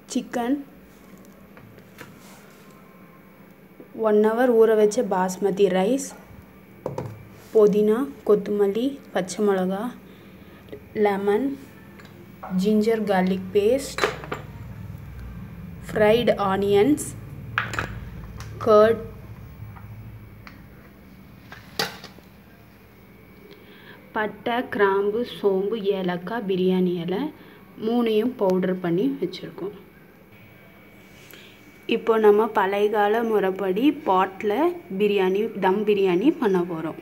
chicken one hour ஊற வச்ச basmati rice புதினா கொத்தமல்லி பச்சை மிளகா lemon ginger garlic paste fried onions curd பட்டை கிராம்பு சோம்பு ஏலக்காய் பிரியாணி இலை மூணையும் பவுடர் பண்ணி வச்சுருக்கோம் இப்போ நம்ம பழைய கால முறைப்படி பாட்டில் பிரியாணி தம் பிரியாணி பண்ண போகிறோம்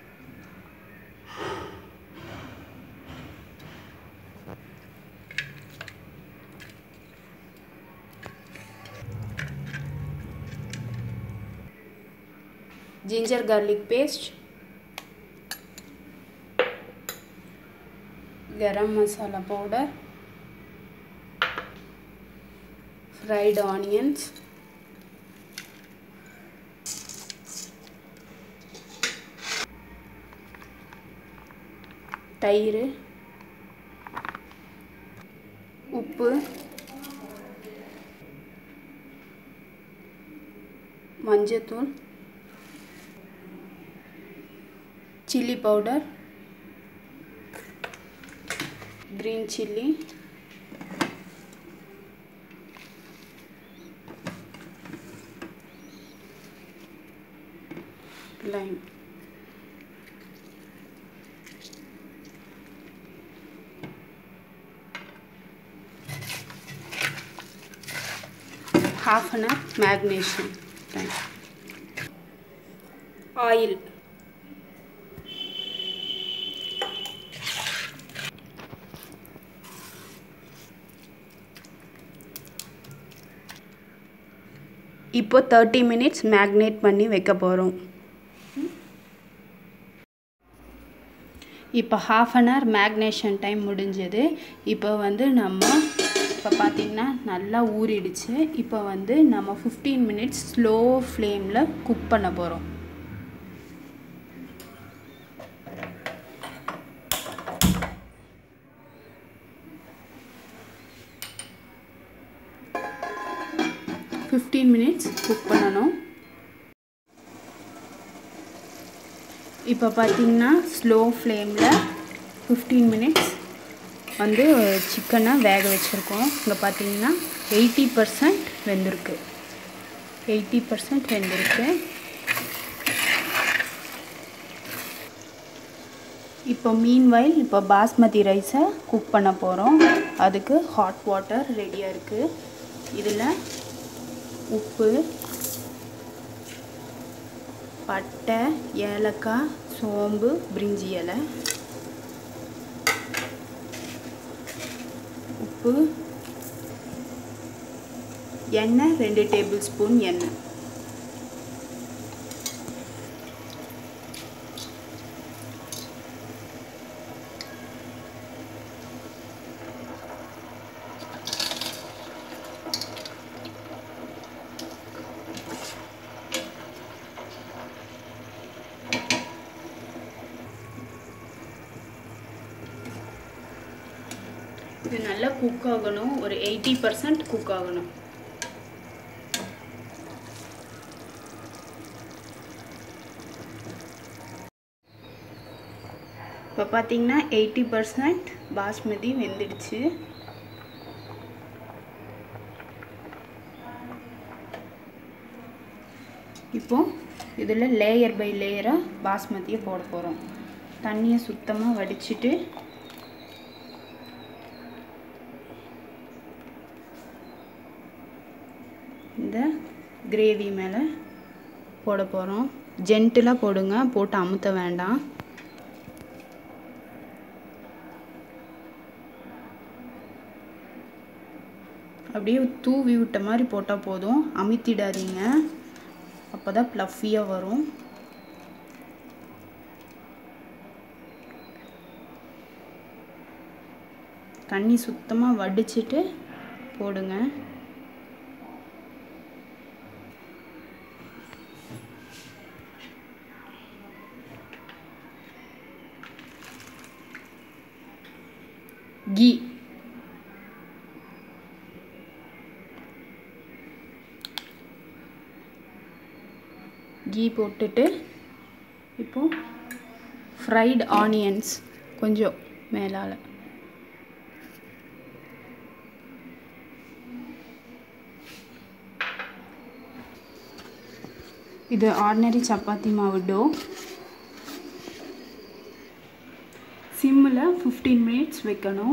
ginger garlic paste garam masala powder fried onions தயிர் உப்பு மஞ்சத்தூள் chili powder green chili lime half an hour marination time oil இப்போ தேர்ட்டி மினிட்ஸ் மேக்னேட் பண்ணி வைக்க போகிறோம் இப்போ half an hour marination time முடிஞ்சது இப்போ வந்து நம்ம இப்போ பார்த்திங்கன்னா நல்லா ஊறிடுச்சு இப்போ வந்து நம்ம ஃபிஃப்டீன் மினிட்ஸ் ஸ்லோ ஃப்ளேமில் குக் பண்ண போகிறோம் ஃபிஃப்டீன் மினிட்ஸ் குக் பண்ணணும் இப்போ பார்த்திங்கன்னா ஸ்லோ ஃப்ளேமில் ஃபிஃப்டீன் மினிட்ஸ் வந்து சிக்கனை வேக வச்சுருக்கோம் இங்கே பார்த்தீங்கன்னா எயிட்டி பர்சன்ட் வெந்திருக்கு எயிட்டி பர்சன்ட் வெந்திருக்கு இப்போ மீன்வைல் இப்போ பாஸ்மதி ரைஸை குக் பண்ண போகிறோம் அதுக்கு ஹாட் வாட்டர் ரெடியாக இருக்குது இதில் உப்பு பட்டை ஏலக்காய் சோம்பு பிரிஞ்சி இலை உப்பு எண்ணெய் ரெண்டு டேபிள் ஸ்பூன் எண்ணெய் இது நல்லா குக் ஆகணும் ஒரு எயிட்டி பர்சன்ட் குக் ஆகணும் இப்போ பார்த்தீங்கன்னா எயிட்டி பர்சன்ட் பாஸ்மதி வெந்துடுச்சு இப்போ இதில் லேயர் பை லேயராக பாஸ்மதியை போட போகிறோம் தண்ணியை சுத்தமாக வடிச்சிட்டு இந்த கிரேவி மேலே போட போகிறோம் ஜென்டிலாக போடுங்க போட்டு அமுத்த வேண்டாம் அப்படியே தூவி விட்ட மாதிரி போட்டால் போதும் அமுத்திடாதீங்க அப்போ தான் ப்ளஃபியாக வரும் தண்ணி சுத்தமாக வடிச்சிட்டு போடுங்க கீ கீ போட்டுட்டு இப்போது ஃப்ரைட் ஆனியன்ஸ் கொஞ்சம் மேலால் இது ஆர்டினரி சப்பாத்தி மாவு டோ சிம்மில் ஃபிஃப்டீன் மினிட்ஸ் வைக்கணும்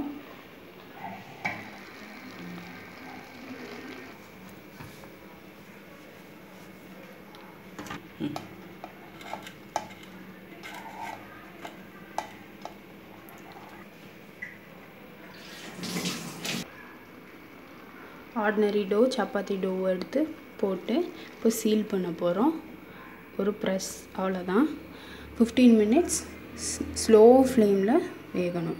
ஆர்டினரி டோ சப்பாத்தி டோவை எடுத்து போட்டு இப்போ சீல் பண்ண போகிறோம் ஒரு ப்ரெஸ் அவ்வளோதான் ஃபிஃப்டீன் மினிட்ஸ் ஸ்லோ ஃப்ளேமில் வேகணும்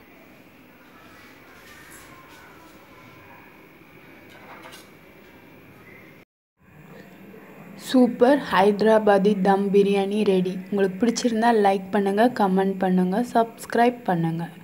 சூப்பர் ஹைதராபாதி தம் பிரியாணி ரெடி உங்களுக்கு பிடிச்சிருந்தா லைக் பண்ணுங்கள் கமெண்ட் பண்ணுங்கள் சப்ஸ்கிரைப் பண்ணுங்கள்